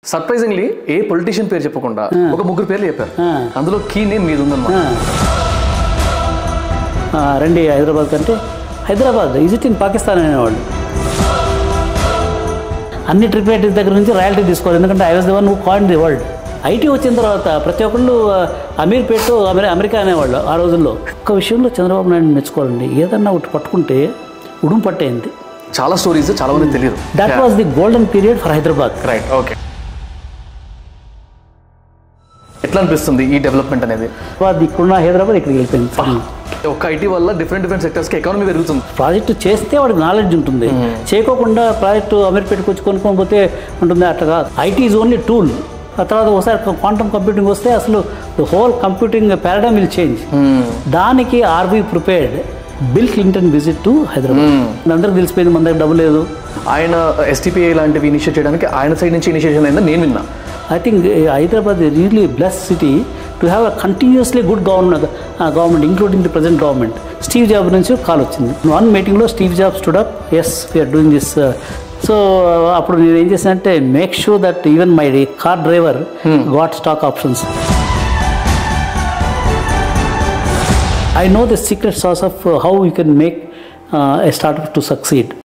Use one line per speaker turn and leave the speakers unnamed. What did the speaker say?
Surprisingly ఏ politician పేరు చెప్పకుండా ఒక ముగ్గురు పేర్లు చెప్పారు
ఆ.
అందులో కీ నేమ్ మీది ఉందన్నమాట
ఆ, రండి హైదరాబాద్ కంటే హైదరాబాద్ విజిట్ ఇన్ పాకిస్తాన్ అనేవాళ్ళు అన్ని ట్రిప్ రైటర్స్ దగ్గర నుంచి రాయల్టీ తీసుకోవాలి ఎందుకంటే I was the one who coin the world IT వచ్చిన తర్వాత ప్రతి ఒక్కళ్ళు ఆ, అమీర్పేట అమెరి అమెరికా అనేవాళ్ళు ఆ రోజుల్లో ఒక్క విషయంలో చంద్రబాబు నాయుడు మెచ్చుకోవాలండి ఏదన్నా ఒకటి పట్టుకుంటే ఉడుము పట్టేయింది
చాలా స్టోరీస్ చాలా మంది తెలియదు
that was the golden period for Hyderabad
right okay ఎట్లా అనిపిస్తుంది ఈ డెవలప్మెంట్ అనేది
హైదరాబాద్ ఇక్కడున్న హైదరాబాద్ ఇక్కడికి వెళ్ళిపోయింది
ఒక ఐటీ వల్ల డిఫరెంట్ డిఫరెంట్ సెక్టర్స్ కి ఎకానమీ పెరుగుతుంది
ప్రాజెక్టు చేస్తే వాడికి నాలెడ్జ్ ఉంటుంది చేయకోకుండా ప్రాజెక్టు అమీర్పేటకి వచ్చి కొనుక్కొని పోతే ఉంటుంది అట్లా కాదు ఐటీ ఈజ్ ఓన్లీ టూల్ ఆ తర్వాత ఒకసారి క్వాంటమ్ కంప్యూటింగ్ వస్తే అసలు the whole computing paradigm will change దానికి are we prepared Bill Clinton visit to Hyderabad అందరికి తెలిసిపోయింది మన దగ్గర డబ్బు లేదు
ఆయన ఎస్టీపీఐ లాంటివి ఇనిషియేట్ చేయడానికి ఆయన సైడ్ నుంచి ఇనిషియేషన్ అయిందని నేను విన్నా
I think Hyderabad really bless city to have a continuously good government government including the present government Steve Job నుంచి కాల్ వచ్చింది వన్ మీటింగ్లో Steve Job stood up yes we are doing this so అప్పుడు నేను ఏం చేశానంటే make sure that even my car driver got stock options I know the secret సార్స్ of how you can make a startup to succeed